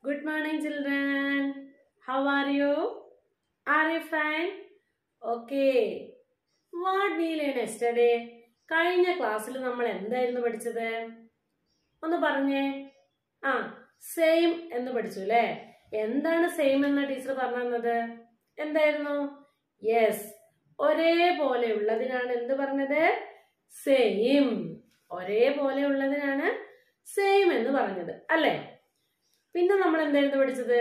Good morning, children. How are you? Are you fine? Okay. What we learned yesterday? കഴിഞ്ഞ ക്ലാസ്സിൽ നമ്മൾ എന്തായിരുന്നു പഠിച്ചത് ഒന്ന് പറഞ്ഞേ ആ സെയിം എന്ന് പഠിച്ചു അല്ലേ എന്താണ് സെയിം എന്ന ടീച്ചർ പറഞ്ഞു തന്നത് എന്തായിരുന്നു യെസ് ഒരേപോലെ ഉള്ളതിനാണ് എന്ത് പറഞ്ഞത് സെയിം ഒരേപോലെ ഉള്ളതിനാണ് സെയിം എന്ന് പറഞ്ഞത് അല്ലേ പിന്നെ നമ്മൾ എന്തായിരുന്നു പഠിച്ചത്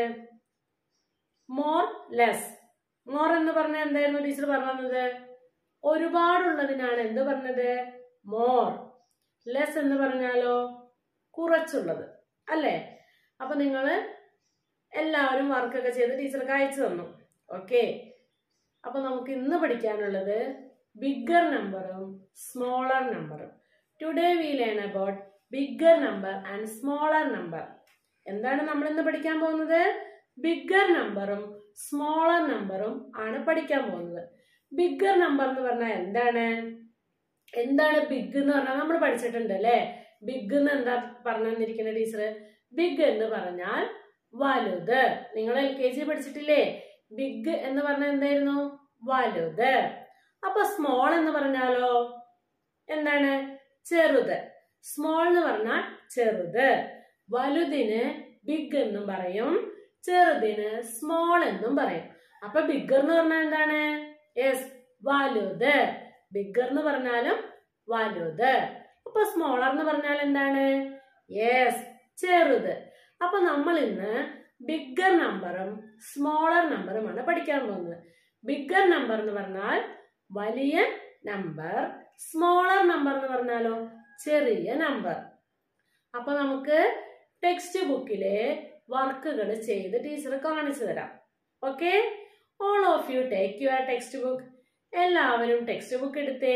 മോർ ലെസ് മോർ എന്ന് പറഞ്ഞ എന്തായിരുന്നു ടീച്ചർ പറഞ്ഞത് ഒരുപാടുള്ളതിനാണ് എന്ത് പറഞ്ഞത് മോർ ലെസ് എന്ന് പറഞ്ഞാലോ കുറച്ചുള്ളത് അല്ലേ അപ്പൊ നിങ്ങൾ എല്ലാവരും വർക്കൊക്കെ ചെയ്ത് ടീച്ചർക്ക് അയച്ചു തന്നു ഓക്കെ അപ്പൊ നമുക്ക് ഇന്ന് പഠിക്കാനുള്ളത് ബിഗ്ഗർ നമ്പറും സ്മോളർ നമ്പറും today we learn about bigger number and smaller number എന്താണ് നമ്മൾ ഇന്ന് പഠിക്കാൻ പോകുന്നത് ബിഗ്ഗർ നമ്പറും സ്മോളർ നമ്പറും ആണ് പഠിക്കാൻ പോകുന്നത് ബിഗ്ഗർ നമ്പർ എന്ന് പറഞ്ഞാൽ എന്താണ് എന്താണ് ബിഗ് എന്ന് പറഞ്ഞാൽ നമ്മൾ പഠിച്ചിട്ടുണ്ട് അല്ലേ ബിഗ് എന്ന് എന്താ പറഞ്ഞു തന്നിരിക്കുന്ന ടീച്ചർ ബിഗ് എന്ന് പറഞ്ഞാൽ വലുത് നിങ്ങൾ എൽ കെ ജി പഠിച്ചിട്ടില്ലേ ബിഗ് എന്ന് പറഞ്ഞാൽ എന്തായിരുന്നു വലുത് അപ്പൊ സ്മോൾ എന്ന് പറഞ്ഞാലോ എന്താണ് ചെറുത് സ്മോൾ എന്ന് പറഞ്ഞാൽ ചെറുത് വലുതിന് ബിഗ് എന്നും പറയും ചെറുതിന് സ്മോൾ എന്നും പറയും അപ്പൊ ബിഗ്ഗർ എന്ന് പറഞ്ഞാൽ എന്താണ് യെസ് വലുത് ബിഗ്ഗർ എന്ന് പറഞ്ഞാലും വലുത് അപ്പൊ സ്മോളർ എന്ന് പറഞ്ഞാൽ എന്താണ് യെസ് ചെറുത് അപ്പൊ നമ്മൾ ഇന്ന് ബിഗ്ഗർ നമ്പറും സ്മോളർ നമ്പറുമാണ് പഠിക്കാൻ പോകുന്നത് ബിഗ്ഗർ നമ്പർ എന്ന് പറഞ്ഞാൽ വലിയ നമ്പർ സ്മോളർ നമ്പർ എന്ന് പറഞ്ഞാലോ ചെറിയ നമ്പർ അപ്പൊ നമുക്ക് ടെക്സ്റ്റ് ബുക്കിലെ വർക്കുകൾ ചെയ്ത് ടീച്ചർ കാണിച്ചു തരാം okay all of you take your text book എല്ലാവരും ടെക്സ്റ്റ് ബുക്ക് എടുത്തേ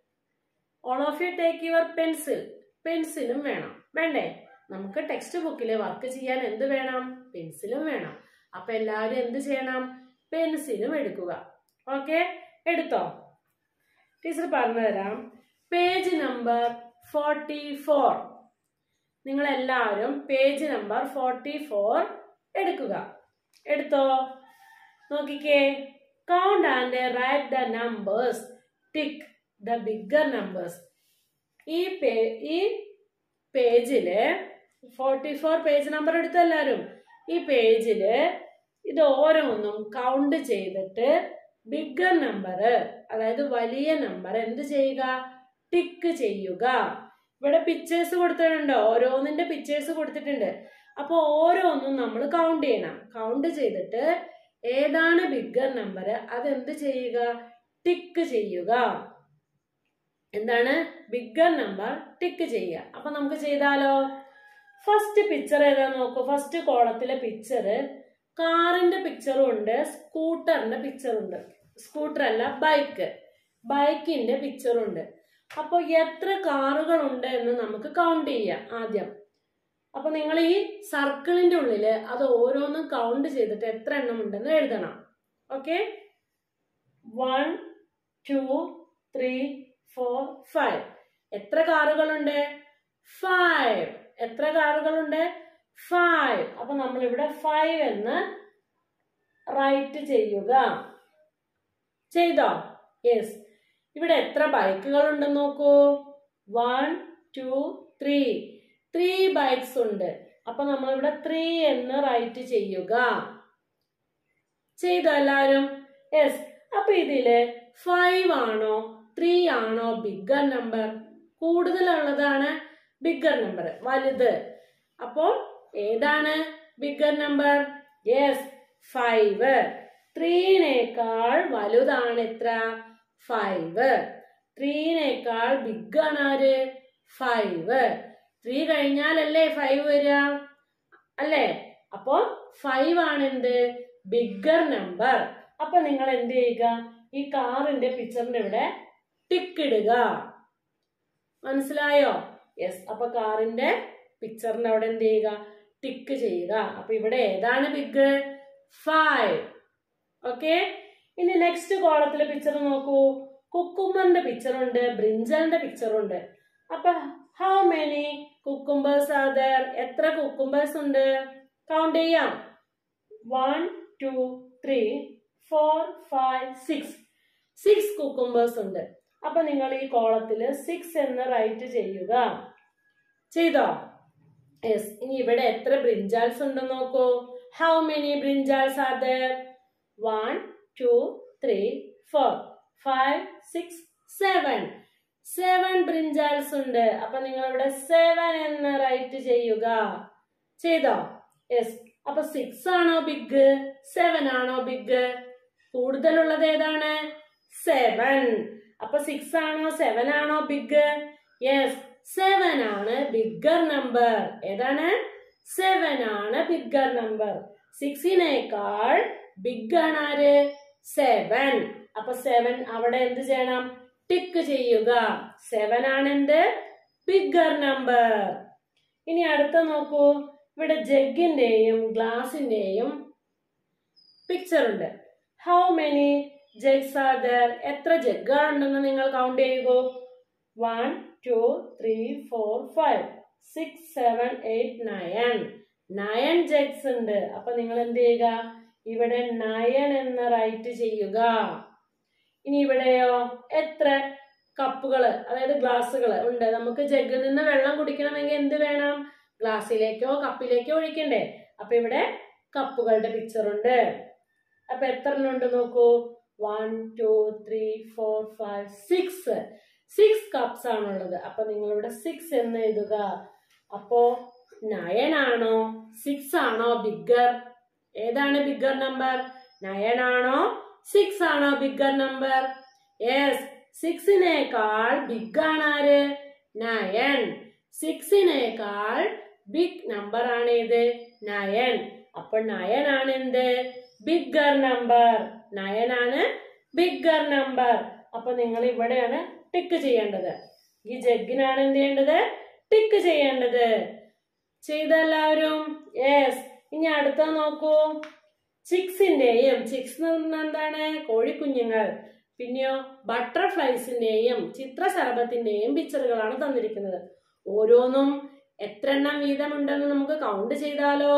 all of you take your pencil പെൻസിലും വേണം വേണ്ടേ നമുക്ക് ടെക്സ്റ്റ് ബുക്കിലെ വർക്ക് ചെയ്യാൻ എന്ത് വേണം പെൻസിലും വേണം അപ്പൊ എല്ലാവരും എന്ത് ചെയ്യണം പെൻസിലും എടുക്കുക ഓക്കെ എടുത്തോ ടീച്ചർ പറഞ്ഞു തരാം പേജ് നമ്പർ ഫോർട്ടി ഫോർ നിങ്ങൾ എല്ലാവരും പേജ് നമ്പർ ഫോർട്ടി ഫോർ എടുക്കുക എടുത്തോ നോക്കിക്കേ count and write the numbers tick the bigger numbers ഈ പേ ഈ പേജില് ഫോർട്ടി ഫോർ പേജ് നമ്പർ എടുത്ത എല്ലാവരും ഈ പേജില് ഇത് ഓരോന്നും കൗണ്ട് ചെയ്തിട്ട് ബിഗ്ഗർ നമ്പർ അതായത് വലിയ നമ്പർ എന്ത് ചെയ്യുക ടിക്ക് ചെയ്യുക ഇവിടെ പിക്ചേഴ്സ് കൊടുത്തിട്ടുണ്ട് ഓരോന്നിന്റെ പിക്ചേഴ്സ് കൊടുത്തിട്ടുണ്ട് അപ്പൊ ഓരോന്നും നമ്മൾ കൗണ്ട് ചെയ്യണം കൗണ്ട് ചെയ്തിട്ട് ഏതാണ് ബിഗ്ഗർ നമ്പർ അതെന്ത് ചെയ്യുക ടിക്ക് ചെയ്യുക എന്താണ് ബിഗ്ഗർ നമ്പർ ടിക്ക് ചെയ്യുക അപ്പൊ നമുക്ക് ചെയ്താലോ ഫസ്റ്റ് പിക്ചർ ഏതാ നോക്കൂ ഫസ്റ്റ് കോളത്തിലെ പിക്ചർ കാറിന്റെ പിക്ചറും ഉണ്ട് സ്കൂട്ടറിന്റെ പിക്ചറും ഉണ്ട് സ്കൂട്ടർ അല്ല ബൈക്ക് ബൈക്കിന്റെ പിക്ചറും ഉണ്ട് അപ്പോൾ എത്ര കാറുകൾ ഉണ്ട് എന്ന് നമുക്ക് കൗണ്ട് ചെയ്യാം ആദ്യം അപ്പൊ നിങ്ങൾ ഈ സർക്കിളിന്റെ ഉള്ളില് അത് ഓരോന്നും കൗണ്ട് ചെയ്തിട്ട് എത്ര എണ്ണം ഉണ്ടെന്ന് എഴുതണം okay one two three four five എത്ര കാറുകളുണ്ട് ഫൈവ് എത്ര കാറുകളുണ്ട് ഫൈവ് അപ്പൊ നമ്മൾ ഇവിടെ ഫൈവ് എന്ന് റൈറ്റ് ചെയ്യുക ചെയ്തോ യെസ് ഇവിടെ എത്ര ബൈക്കുകൾ ഉണ്ടെന്ന് നോക്കൂ one two three three bikes ഉണ്ട് അപ്പൊ നമ്മൾ ഇവിടെ ത്രീ എന്ന് റൈറ്റ് ചെയ്യുക ചെയ്തോ എല്ലാവരും യെസ് അപ്പൊ ഇതില് ഫൈവ് ആണോ ത്രീ ആണോ ബിഗ്ഗർ നമ്പർ കൂടുതലുള്ളതാണ് ബിഗ്ഗർ നമ്പർ വലുത് അപ്പോൾ ഏതാണ് ബിഗ്ഗർ നമ്പർ യെസ് ഫൈവ് ത്രീനേക്കാൾ വലുതാണ് എത്ര ഫൈവ് ത്രീനേക്കാൾ ബിഗ് ആണ് ആര് ഫൈവ് ത്രീ കഴിഞ്ഞാലല്ലേ ഫൈവ് വരിക അല്ലേ അപ്പോ ഫൈവ് ആണ് എന്ത് ബിഗ്ഗർ നമ്പർ അപ്പൊ നിങ്ങൾ എന്ത് ചെയ്യുക ഈ കാറിന്റെ പിക്ചറിന്റെ ഇവിടെ ടിക്ക് ഇടുക മനസ്സിലായോ യെസ് അപ്പൊ കാറിന്റെ പിക്ചറിന്റെ അവിടെ എന്ത് ചെയ്യുക ടിക്ക് ചെയ്യുക അപ്പൊ ഇവിടെ ഏതാണ് ബിഗ് ഫൈവ് ഓക്കെ ഇനി നെക്സ്റ്റ് കോളത്തിലെ പിക്ചർ നോക്കൂ കുക്കുമ്പറിന്റെ പിക്ചർ ഉണ്ട് ബ്രിഞ്ചലിന്റെ പിക്ചർ ഉണ്ട് അപ്പൊ how many cucumbers are there എത്ര കുക്കുംബേഴ്സ് ഉണ്ട് കൗണ്ട് ചെയ്യാം one two three four five six six cucumbers ഉണ്ട് അപ്പൊ നിങ്ങൾ ഈ കോളത്തിൽ സിക്സ് എന്ന് റൈറ്റ് ചെയ്യുക ചെയ്തോ യെസ് ഇനി ഇവിടെ എത്ര ബ്രിഞ്ചാൽസ് ഉണ്ടെന്ന് നോക്കൂ how many brinjals are there one two three four five six seven seven brinjals ഉണ്ട് അപ്പൊ നിങ്ങൾ ഇവിടെ സെവൻ എന്ന് റൈറ്റ് ചെയ്യുക ചെയ്തോ യെസ് അപ്പൊ സിക്സ് ആണോ ബിഗ് സെവൻ ആണോ ബിഗ് കൂടുതലുള്ളത് ഏതാണ് സെവൻ അപ്പൊ സിക്സ് ആണോ സെവൻ ആണോ ബിഗ് യെസ് സെവൻ ആണ് ബിഗ്ഗർ നമ്പർ ഏതാണ് സെവൻ ആണ് ബിഗ്ഗർ നമ്പർ സിക്സിനേക്കാൾ ബിഗ് ആണ് ആര് സെവൻ അപ്പൊ സെവൻ അവിടെ എന്ത് ചെയ്യണം ടിക്ക് ചെയ്യുക സെവൻ ആണ് എന്ത് ബിഗ്ഗർ നമ്പർ ഇനി അടുത്ത നോക്കൂ ഇവിടെ ജഗ്ഗിന്റെയും ഗ്ലാസിന്റെയും പിക്ചർ ഉണ്ട് how many jugs are there എത്ര ജഗ്ഗുകൾ ഉണ്ടെന്ന് നിങ്ങൾ കൗണ്ട് ചെയ്യുകൂ one two three four five six seven eight nine nine jugs ഉണ്ട് അപ്പൊ നിങ്ങൾ എന്ത് ചെയ്യുക ഇവിടെ നയൻ എന്ന് റൈറ്റ് ചെയ്യുക ഇനി ഇവിടെയോ എത്ര കപ്പുകള് അതായത് ഗ്ലാസ്സുകൾ ഉണ്ട് നമുക്ക് ജഗ്ഗിൽ നിന്ന് വെള്ളം കുടിക്കണമെങ്കിൽ എന്ത് വേണം ഗ്ലാസ്സിലേക്കോ കപ്പിലേക്കോ ഒഴിക്കണ്ടേ അപ്പൊ ഇവിടെ കപ്പുകളുടെ പിക്ചർ ഉണ്ട് അപ്പൊ എത്ര എണ്ണം ഉണ്ട് നോക്കൂ one two three four five six six cups ആണുള്ളത് അപ്പൊ നിങ്ങൾ ഇവിടെ സിക്സ് എന്ന് എഴുതുക അപ്പോ നയൻ ആണോ സിക്സ് ആണോ ബിഗ്ഗർ ഏതാണ് ബിഗ്ഗർ നമ്പർ നയൻ ആണോ സിക്സ് ആണോ ബിഗ്ഗർ നമ്പർ യെസ് സിക്സിനേക്കാൾ ബിഗ് ആണ് ആര് നയൻ സിക്സിനേക്കാൾ ബിഗ് നമ്പർ ആണ് ഇത് നയൻ അപ്പൊ നയൻ ആണ് എന്ത് ബിഗ്ഗർ നമ്പർ നയൻ ആണ് ബിഗ്ഗർ നമ്പർ അപ്പൊ നിങ്ങൾ ഇവിടെയാണ് ടിക്ക് ചെയ്യേണ്ടത് ഈ ജഗ്ഗിനാണ് എന്ത് ചെയ്യേണ്ടത് ടിക്ക് ചെയ്യേണ്ടത് ചെയ്ത എല്ലാവരും യെസ് ഇനി അടുത്ത നോക്കൂ ചിക്സിന്റെയും ചിക്സ് എന്താണ് കോഴിക്കുഞ്ഞുങ്ങൾ പിന്നെയോ ബട്ടർഫ്ലൈസിന്റെയും ചിത്രശലഭത്തിന്റെയും പിക്ചറുകളാണ് തന്നിരിക്കുന്നത് ഓരോന്നും എത്ര എണ്ണം വീതമുണ്ടെന്ന് നമുക്ക് കൗണ്ട് ചെയ്താലോ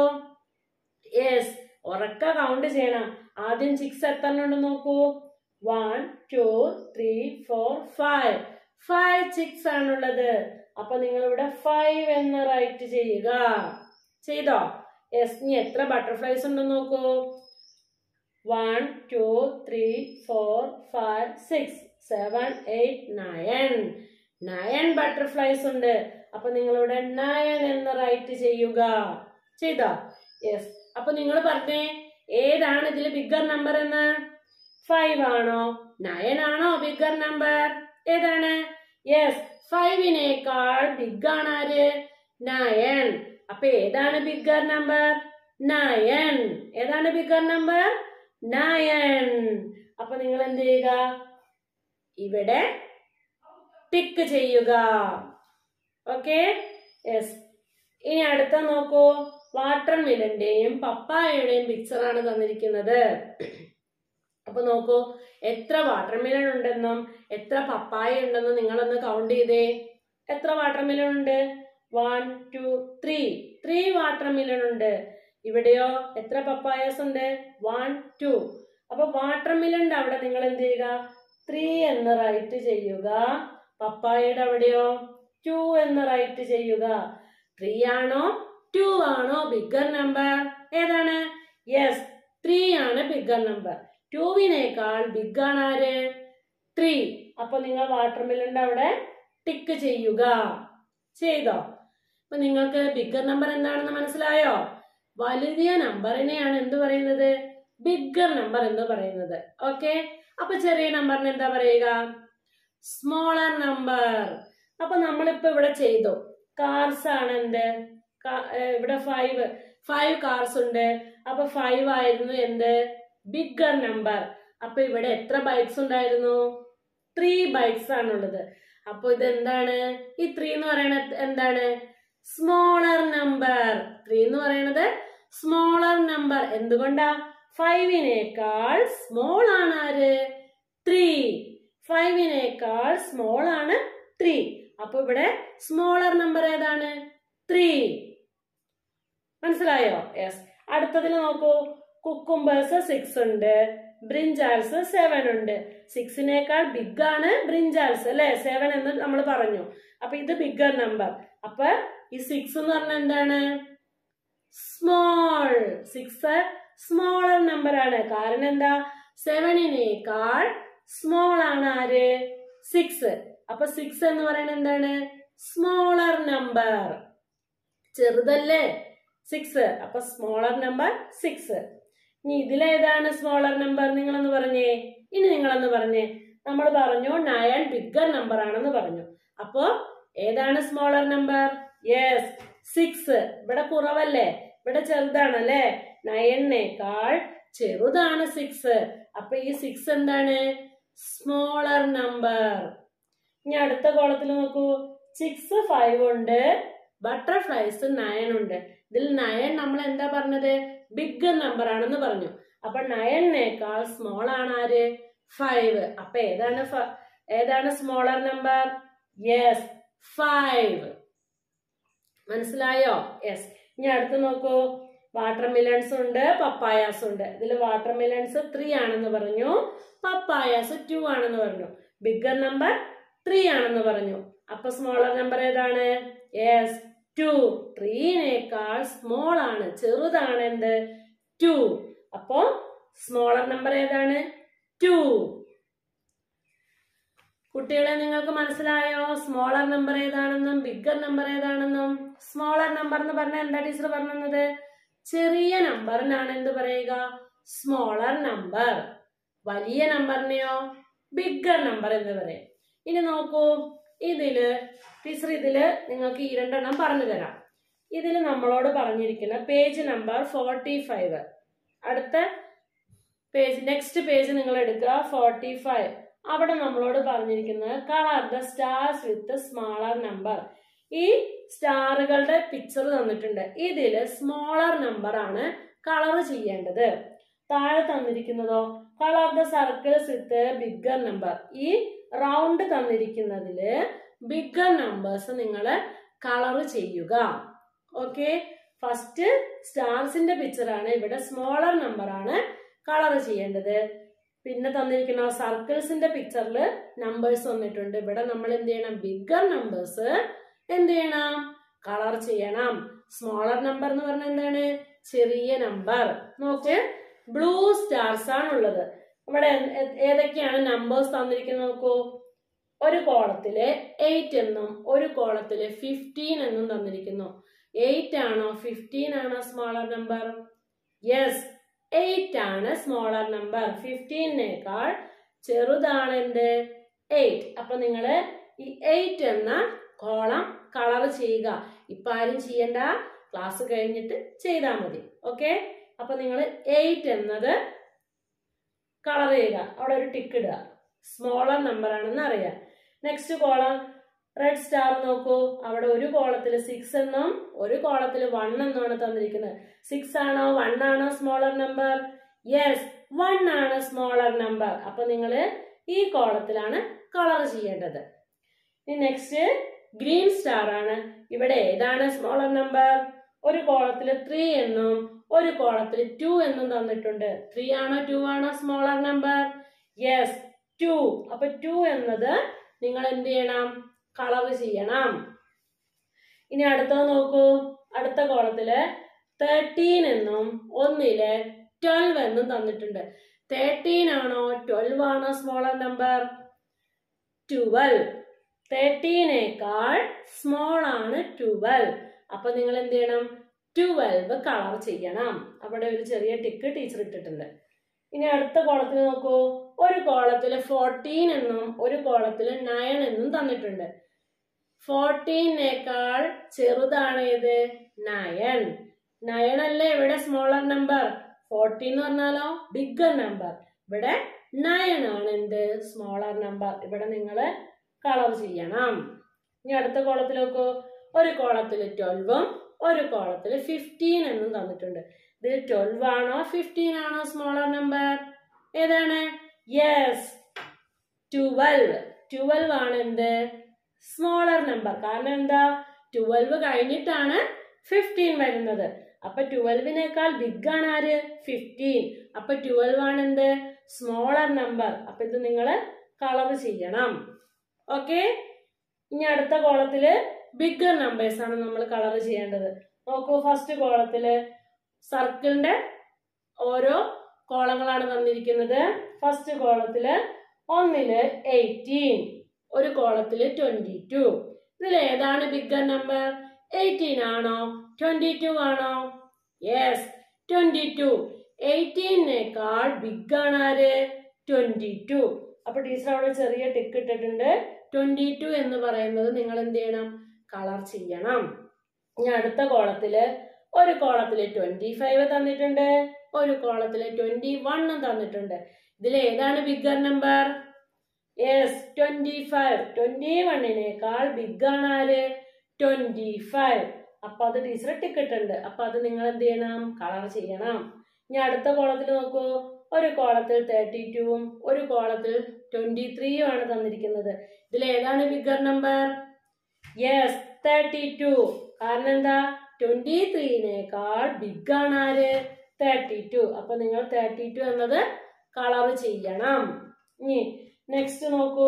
യെസ് ഉറക്ക കൗണ്ട് ചെയ്യണം ആദ്യം ചിക്സ് എത്ര എണ്ണം ഉണ്ടെന്ന് നോക്കൂ one two three four five five chicks ആണുള്ളത് അപ്പൊ നിങ്ങൾ ഇവിടെ ഫൈവ് എന്ന് റൈറ്റ് ചെയ്യുക ചെയ്തോ യെസ് ഇനി എത്ര ബട്ടർഫ്ലൈസ് ഉണ്ടെന്ന് നോക്കൂ one two three four five six seven eight nine nine butterflies ഉണ്ട് അപ്പൊ നിങ്ങളിവിടെ നയൻ എന്ന് റൈറ്റ് ചെയ്യുക ചെയ്തോ യെസ് അപ്പൊ നിങ്ങൾ പറഞ്ഞേ ഏതാണ് ഇതിൽ ബിഗ്ഗർ നമ്പർ എന്ന് ഫൈവ് ആണോ നയൻ ആണോ ബിഗ്ഗർ നമ്പർ ഏതാണ് യെസ് ഫൈവിനേക്കാൾ ബിഗ് ആണ് ആര് നയൻ അപ്പൊ ഏതാണ് ബിഗ്ഗർ നമ്പർ നയൻ ഏതാണ് ബിഗ്ഗർ നമ്പർ നയൻ അപ്പൊ നിങ്ങൾ എന്ത് ചെയ്യുക ഇവിടെ ടിക്ക് ചെയ്യുക ഓക്കെ യെസ് ഇനി അടുത്ത നോക്കൂ വാട്ടർ മിലന്റെയും പപ്പായയുടെയും പിക്ചറാണ് തന്നിരിക്കുന്നത് അപ്പൊ നോക്കൂ എത്ര വാട്ടർ മിലൺ ഉണ്ടെന്നും എത്ര പപ്പായ ഉണ്ടെന്നും നിങ്ങളൊന്ന് കൗണ്ട് ചെയ്തേ എത്ര വാട്ടർ മിലൺ ഉണ്ട് one two three three water melon ഉണ്ട് ഇവിടെയോ എത്ര പപ്പായസ് ഉണ്ട് വൺ ടു അപ്പൊ വാട്ടർ മിലന്റെ അവിടെ നിങ്ങൾ എന്ത് ചെയ്യുക ത്രീ എന്ന് റൈറ്റ് ചെയ്യുക പപ്പായയുടെ അവിടെയോ ടു എന്ന് റൈറ്റ് ചെയ്യുക ത്രീ ആണോ ടു ആണോ ബിഗ്ഗർ നമ്പർ ഏതാണ് യെസ് ത്രീ ആണ് ബിഗ്ഗർ നമ്പർ ടുവിനേക്കാൾ ബിഗ് ആണ് ആര് ത്രീ അപ്പൊ നിങ്ങൾ വാട്ടർ മില്ലന്റെ അവിടെ ടിക്ക് ചെയ്യുക ചെയ്തോ അപ്പൊ നിങ്ങൾക്ക് ബിഗ്ഗർ നമ്പർ എന്താണെന്ന് മനസ്സിലായോ വലിയ നമ്പറിനെയാണ് എന്ത് പറയുന്നത് ബിഗ്ഗർ നമ്പർ എന്ന് പറയുന്നത് ഓക്കെ അപ്പൊ ചെറിയ നമ്പറിന് എന്താ പറയുക സ്മോളർ നമ്പർ അപ്പൊ നമ്മളിപ്പോ ഇവിടെ ചെയ്തു കാർസ് ആണ് എന്ത് കാ- ഏർ ഇവിടെ ഫൈവ് ഫൈവ് കാർസ് ഉണ്ട് അപ്പൊ ഫൈവ് ആയിരുന്നു എന്ത് ബിഗ്ഗർ നമ്പർ അപ്പൊ ഇവിടെ എത്ര ബൈക്സ് ഉണ്ടായിരുന്നു ത്രീ ബൈക്സ് ആണുള്ളത് അപ്പൊ ഇത് എന്താണ് ഈ ത്രീ എന്ന് പറയുന്നത് എന്താണ് സ്മോളർ നമ്പർ ത്രീ എന്ന് പറയുന്നത് സ്മോളർ നമ്പർ എന്തുകൊണ്ടാ ഫൈവിനേക്കാൾ സ്മോൾ ആണ് ആര് ത്രീ ഫൈവിനേക്കാൾ സ്മോൾ ആണ് ത്രീ അപ്പൊ ഇവിടെ സ്മോളർ നമ്പർ ഏതാണ് ത്രീ മനസ്സിലായോ യെസ് അടുത്തതിൽ നോക്കൂ കുക്കുംബേഴ്സ് സിക്സ് ഉണ്ട് ബ്രിഞ്ചാൽസ് സെവൻ ഉണ്ട് സിക്സിനേക്കാൾ ബിഗ് ആണ് ബ്രിഞ്ചാൽസ് അല്ലെ സെവൻ എന്ന് നമ്മൾ പറഞ്ഞു അപ്പൊ ഇത് ബിഗർ നമ്പർ അപ്പൊ ഈ സിക്സ് എന്ന് പറഞ്ഞാൽ എന്താണ് സ്മോൾ സിക്സ് സ്മോളർ നമ്പർ ആണ് കാരണം എന്താ സെവനിനേക്കാൾ സ്മോൾ ആണ് ആര് സിക്സ് അപ്പൊ സിക്സ് എന്ന് പറയുന്നത് എന്താണ് സ്മോളർ നമ്പർ ചെറുതല്ലേ സിക്സ് അപ്പൊ സ്മോളർ നമ്പർ സിക്സ് ഇനി ഇതിലേതാണ് സ്മോളർ നമ്പർ നിങ്ങളൊന്ന് പറഞ്ഞേ ഇനി നിങ്ങളൊന്ന് പറഞ്ഞേ നമ്മൾ പറഞ്ഞു നയൻ ബിഗർ നമ്പർ ആണെന്ന് പറഞ്ഞു അപ്പോ ഏതാണ് സ്മോളർ നമ്പർ യെസ് സിക്സ് ഇവിടെ കുറവല്ലേ ഇവിടെ ചെറുതാണല്ലേ നയനേക്കാൾ ചെറുതാണ് സിക്സ് അപ്പൊ ഈ സിക്സ് എന്താണ് സ്മോളർ നമ്പർ ഇനി അടുത്ത കോളത്തിൽ നോക്കൂ സിക്സ് ഫൈവ് ഉണ്ട് ബട്ടർഫ്ലൈസ് നയൻ ഉണ്ട് ഇതിൽ നയൻ നമ്മൾ എന്താ പറഞ്ഞത് ബിഗ് നമ്പർ ആണെന്ന് പറഞ്ഞു അപ്പൊ നയനേക്കാൾ സ്മോൾ ആണ് ആര് ഫൈവ് അപ്പൊ ഏതാണ് ഫ- ഏതാണ് സ്മോളർ നമ്പർ യെസ് ഫൈവ് മനസ്സിലായോ യെസ് ഇനി അടുത്ത് നോക്കൂ വാട്ടർ മിലൺസ് ഉണ്ട് പപ്പായാസ് ഉണ്ട് ഇതിൽ വാട്ടർ മിലൺസ് ത്രീ ആണെന്ന് പറഞ്ഞു പപ്പായാസ് ടു ആണെന്ന് പറഞ്ഞു ബിഗർ നമ്പർ ത്രീ ആണെന്ന് പറഞ്ഞു അപ്പൊ സ്മോളർ നമ്പർ ഏതാണ് യെസ് ടു ത്രീനേക്കാൾ സ്മോൾ ആണ് ചെറുതാണ് എന്ത് ടു അപ്പോ സ്മോളർ നമ്പർ ഏതാണ് ടു കുട്ടികളെ നിങ്ങൾക്ക് മനസ്സിലായോ സ്മോളർ നമ്പർ ഏതാണെന്നും ബിഗർ നമ്പർ ഏതാണെന്നും സ്മോളർ നമ്പർ എന്ന് പറഞ്ഞാൽ എന്താ ടീച്ചർ പറഞ്ഞത് ചെറിയ നമ്പറിനാണ് എന്ത് പറയുക സ്മോളർ നമ്പർ വലിയ നമ്പറിനെയോ ബിഗർ നമ്പർ എന്ന് പറയും ഇനി നോക്കൂ ഇതില് ടീച്ചർ ഇതില് നിങ്ങൾക്ക് ഈ രണ്ടെണ്ണം പറഞ്ഞു തരാം ഇതിൽ നമ്മളോട് പറഞ്ഞിരിക്കുന്ന പേജ് നമ്പർ ഫോർട്ടി ഫൈവ് അടുത്ത പേജ് നെക്സ്റ്റ് പേജ് നിങ്ങൾ എടുക്കുക ഫോർട്ടി ഫൈവ് അവിടെ നമ്മളോട് പറഞ്ഞിരിക്കുന്നത് colour the stars with smaller number ഈ സ്റ്റാറുകളുടെ പിക്ചർ തന്നിട്ടുണ്ട് ഇതില് സ്മോളർ നമ്പർ ആണ് കളർ ചെയ്യേണ്ടത് താഴെ തന്നിരിക്കുന്നതോ colour the circles with bigger number ഈ റൗണ്ട് തന്നിരിക്കുന്നതില് ബിഗർ നമ്പേഴ്സ് നിങ്ങൾ കളർ ചെയ്യുക ഓക്കെ ഫസ്റ്റ് സ്റ്റാർസിന്റെ പിക്ചറാണ് ഇവിടെ സ്മോളർ നമ്പർ ആണ് കളർ ചെയ്യേണ്ടത് പിന്നെ തന്നിരിക്കുന്ന സർക്കിൾസിന്റെ പിക്ചറിൽ നമ്പേഴ്സ് വന്നിട്ടുണ്ട് ഇവിടെ നമ്മൾ എന്ത് ചെയ്യണം ബിഗർ നമ്പേഴ്സ് എന്ത് ചെയ്യണം കളർ ചെയ്യണം സ്മോളർ നമ്പർ എന്ന് പറഞ്ഞാൽ എന്താണ് ചെറിയ നമ്പർ നോക്ക് ബ്ലൂ സ്റ്റാർസ് ആണുള്ളത് ഇവിടെ ഏ- ഏതൊക്കെയാണ് നമ്പേഴ്സ് തന്നിരിക്കുന്നത് നോക്കൂ ഒരു കോളത്തില് എയ്റ്റ് എന്നും ഒരു കോളത്തില് ഫിഫ്റ്റീൻ എന്നും തന്നിരിക്കുന്നു എയ്റ്റ് ആണോ ഫിഫ്റ്റീൻ ആണോ സ്മോളർ നമ്പർ യെസ് എയ്റ്റ് ആണ് സ്മോളർ നമ്പർ ഫിഫ്റ്റീനേക്കാൾ ചെറുതാണ് എന്ത് എയ്റ്റ് അപ്പൊ നിങ്ങള് ഈ എയ്റ്റ് എന്ന കോളം കളർ ചെയ്യുക ഇപ്പൊ ആരും ചെയ്യണ്ട ക്ലാസ് കഴിഞ്ഞിട്ട് ചെയ്താൽ മതി ഓക്കെ അപ്പൊ നിങ്ങൾ എയ്റ്റ് എന്നത് കളർ ചെയ്യുക അവിടെ ഒരു ടിക്ക് ഇടുക സ്മോളർ നമ്പർ ആണെന്ന് അറിയാം നെക്സ്റ്റ് കോളം റെഡ് സ്റ്റാർ നോക്കൂ അവിടെ ഒരു കോളത്തിൽ സിക്സ് എന്നും ഒരു കോളത്തിൽ വൺ എന്നുമാണ് തന്നിരിക്കുന്നത് സിക്സ് ആണോ വൺ ആണോ സ്മോളർ നമ്പർ യെസ് വൺ ആണ് സ്മോളർ നമ്പർ അപ്പൊ നിങ്ങൾ ഈ കോളത്തിലാണ് കളർ ചെയ്യേണ്ടത് ഇനി നെക്സ്റ്റ് ഗ്രീൻ സ്റ്റാർ ആണ് ഇവിടെ ഏതാണ് സ്മോളർ നമ്പർ ഒരു കോളത്തിൽ ത്രീ എന്നും ഒരു കോളത്തിൽ ടു എന്നും തന്നിട്ടുണ്ട് ത്രീ ആണോ ടു ആണോ സ്മോളർ നമ്പർ യെസ് ടു അപ്പൊ ടു എന്നത് നിങ്ങൾ എന്ത് ചെയ്യണം കളർ ചെയ്യണം ഇനി അടുത്തത് നോക്കൂ അടുത്ത കോളത്തില് തേർട്ടീൻ എന്നും ഒന്നില് ട്വൽവ് എന്നും തന്നിട്ടുണ്ട് തേർട്ടീൻ ആണോ ട്വൽവ് ആണോ സ്മോളർ നമ്പർ ട്വൽവ് തേർട്ടീനേക്കാൾ സ്മോൾ ആണ് ട്വൽവ് അപ്പൊ നിങ്ങൾ എന്ത് ചെയ്യണം ട്വൽവ് കളർ ചെയ്യണം അവിടെ ഒരു ചെറിയ ടിക്ക് ടീച്ചർ ഇട്ടിട്ടുണ്ട് ഇനി അടുത്ത കോളത്തിൽ നോക്കൂ ഒരു കോളത്തിൽ ഫോർട്ടീൻ എന്നും ഒരു കോളത്തിൽ നയൻ എന്നും തന്നിട്ടുണ്ട് ഫോർട്ടീനേക്കാൾ ചെറുതാണ് ഏത് നയൻ നയൻ അല്ലേ ഇവിടെ സ്മോളർ നമ്പർ ഫോർട്ടീൻ എന്ന് പറഞ്ഞാലോ ബിഗർ നമ്പർ ഇവിടെ നയൻ ആണ് എന്ത് സ്മോളർ നമ്പർ ഇവിടെ നിങ്ങൾ കളർ ചെയ്യണം ഇനി അടുത്ത കോളത്തിൽ നോക്കൂ ഒരു കോളത്തിൽ ട്വൽവും ഒരു കോളത്തിൽ ഫിഫ്റ്റീൻ എന്നും തന്നിട്ടുണ്ട് ഇതിൽ ട്വൽവ് ആണോ ഫിഫ്റ്റീൻ ആണോ സ്മോളർ നമ്പർ ഏതാണ് യെസ് ട്വൽവ് ട്വൽവ് ആണ് എന്ത് സ്മോളർ നമ്പർ കാരണം എന്താ ട്വൽവ് കഴിഞ്ഞിട്ടാണ് ഫിഫ്റ്റീൻ വരുന്നത് അപ്പൊ ട്വൽവിനേക്കാൾ ബിഗ് ആണ് ആര് ഫിഫ്റ്റീൻ അപ്പൊ ട്വൽവ് ആണ് എന്ത് സ്മോളർ നമ്പർ അപ്പൊ ഇത് നിങ്ങൾ കളർ ചെയ്യണം ഓക്കെ ഇനി അടുത്ത കോളത്തില് ബിഗർ നമ്പേഴ്സ് ആണ് നമ്മൾ കളർ ചെയ്യേണ്ടത് നോക്കൂ ഫസ്റ്റ് കോളത്തില് സർക്കിളിന്റെ ഓരോ കോളങ്ങളാണ് തന്നിരിക്കുന്നത് ഫസ്റ്റ് കോളത്തില് ഒന്നില് എയ്റ്റീൻ ഒരു കോളത്തില് ട്വന്റി ടു ഇതിൽ ഏതാണ് ബിഗർ നമ്പർ എയ്റ്റീൻ ആണോ ട്വന്റി ടു ആണോ യെസ് ട്വന്റി ടു എയ്റ്റീനേക്കാൾ ബിഗ് ആണ് ആര് ട്വന്റി ടു അപ്പൊ ടീച്ചർ അവിടെ ചെറിയ ടിക്ക് ഇട്ടിട്ടുണ്ട് ട്വന്റി ടു എന്ന് പറയുന്നത് നിങ്ങൾ എന്ത് ചെയ്യണം കളർ ചെയ്യണം ഇനി അടുത്ത കോളത്തില് ഒരു കോളത്തില് ട്വന്റി ഫൈവ് തന്നിട്ടുണ്ട് ഒരു കോളത്തില് ട്വന്റി വണ്ണും തന്നിട്ടുണ്ട് ഇതിൽ ഏതാണ് bigger number yes twenty five twenty വണ്ണിനേക്കാൾ ബിഗ് ആണ് ആര് ട്വന്റി ഫൈവ് അപ്പൊ അത് ടീച്ചർ ടിക്കിട്ടുണ്ട് അപ്പൊ അത് നിങ്ങൾ എന്ത് ചെയ്യണം കളർ ചെയ്യണം ഇനി അടുത്ത കോളത്തിൽ നോക്കൂ ഒരു കോളത്തിൽ തേർട്ടി ടുവും ഒരു കോളത്തിൽ ട്വന്റി ത്രീയും ആണ് തന്നിരിക്കുന്നത് ഇതിൽ ഏതാണ് bigger number yes thirty two കാരണം എന്താ ട്വന്റി ത്രീനേക്കാൾ ബിഗ് ആണ് ആര് തേർട്ടി ടു അപ്പൊ നിങ്ങൾ തേർട്ടി ടു എന്നത് കളർ ചെയ്യണം ഇനി നെക്സ്റ്റ് നോക്കൂ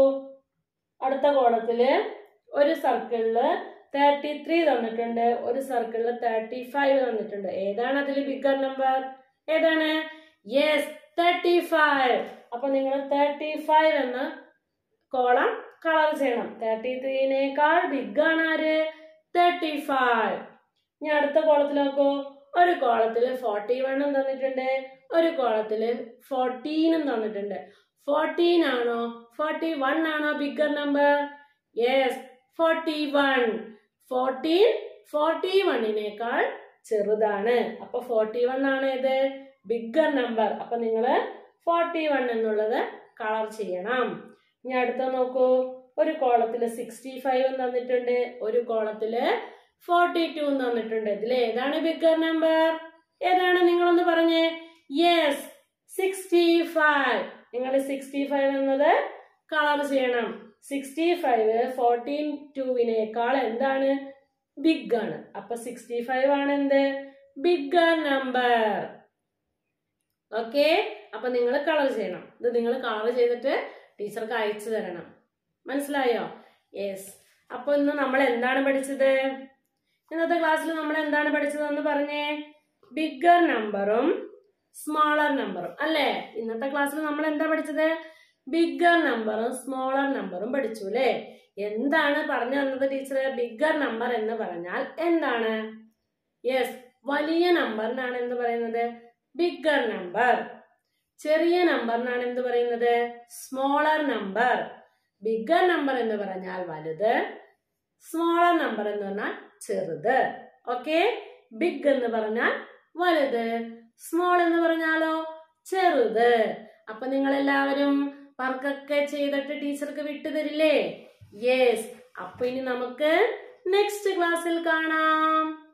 അടുത്ത കോളത്തില് ഒരു സർക്കിളില് തേർട്ടി ത്രീ തന്നിട്ടുണ്ട് ഒരു സർക്കിളിൽ തേർട്ടി ഫൈവ് തന്നിട്ടുണ്ട് ഏതാണ് അതിൽ ബിഗർ നമ്പർ ഏതാണ് യെസ് തേർട്ടി ഫൈവ് അപ്പൊ നിങ്ങൾ തേർട്ടി ഫൈവ് എന്ന കോളം കളർ ചെയ്യണം തേർട്ടി ത്രീനേക്കാൾ ബിഗ് ആണ് ആര് തേർട്ടി ഫൈവ് ഇനി അടുത്ത കോളത്തിൽ നോക്കൂ ഒരു കോളത്തിൽ ഫോർട്ടി വണ്ണും തന്നിട്ടുണ്ട് ഒരു കോളത്തിൽ ഫോർട്ടീനും തന്നിട്ടുണ്ട് ഫോർട്ടീൻ ആണോ ഫോർട്ടി വൺ ആണോ bigger number yes forty one fourteen forty വണ്ണിനേക്കാൾ ചെറുതാണ് അപ്പൊ ഫോർട്ടി വൺ ആണ് ഇത് ബിഗർ നമ്പർ അപ്പൊ നിങ്ങൾ ഫോർട്ടി വൺ എന്നുള്ളത് കളർ ചെയ്യണം ഇനി അടുത്ത നോക്കൂ ഒരു കോളത്തില് സിക്സ്റ്റി ഫൈവ് തന്നിട്ടുണ്ട് ഒരു കോളത്തില് ഫോർട്ടി ടു തന്നിട്ടുണ്ട് ഇതിൽ ഏതാണ് ബിഗർ നമ്പർ ഏതാണ് നിങ്ങളൊന്ന് പറഞ്ഞേ യെസ് സിക്സ്റ്റി ഫൈവ് നിങ്ങൾ സിക്സ്റ്റി ഫൈവ് എന്നത് കളർ ചെയ്യണം സിക്സ്റ്റി ഫൈവ് ഫോർട്ടീൻ ടുവിനേക്കാൾ എന്താണ് ബിഗ് ആണ് അപ്പൊ സിക്സ്റ്റി ഫൈവ് ആണ് എന്ത് ബിഗർ നമ്പർ ഓക്കെ അപ്പൊ നിങ്ങൾ കളർ ചെയ്യണം ഇത് നിങ്ങൾ കളർ ചെയ്തിട്ട് ടീച്ചർക്ക് അയച്ചു തരണം മനസ്സിലായോ യെസ് അപ്പൊ ഇന്ന് നമ്മൾ എന്താണ് പഠിച്ചത് ഇന്നത്തെ ക്ലാസ്സിൽ നമ്മൾ എന്താണ് പഠിച്ചതെന്ന് പറഞ്ഞേ ബിഗർ നമ്പറും സ്മോളർ നമ്പറും അല്ലേ ഇന്നത്തെ ക്ലാസ്സിൽ നമ്മൾ എന്താ പഠിച്ചത് ബിഗർ നമ്പറും സ്മോളർ നമ്പറും പഠിച്ചു അല്ലേ എന്താണ് പറഞ്ഞു തന്നത് ടീച്ചർ ബിഗർ നമ്പർ എന്ന് പറഞ്ഞാൽ എന്താണ് യെസ് വലിയ നമ്പറിനാണ് എന്ത് പറയുന്നത് ബിഗർ നമ്പർ ചെറിയ നമ്പറിനാണ് എന്ത് പറയുന്നത് സ്മോളർ നമ്പർ ബിഗർ നമ്പർ എന്ന് പറഞ്ഞാൽ വലുത് സ്മോളർ നമ്പർ എന്ന് പറഞ്ഞാൽ ചെറുത് ഓക്കെ ബിഗ് എന്ന് പറഞ്ഞാൽ വലുത് സ്മോൾ എന്ന് പറഞ്ഞാലോ ചെറുത് അപ്പൊ നിങ്ങൾ എല്ലാവരും വർക്കൊക്കെ ചെയ്തിട്ട് ടീച്ചർക്ക് വിട്ടുതരില്ലേ യെസ് അപ്പൊ ഇനി നമുക്ക് നെക്സ്റ്റ് ക്ലാസ്സിൽ കാണാം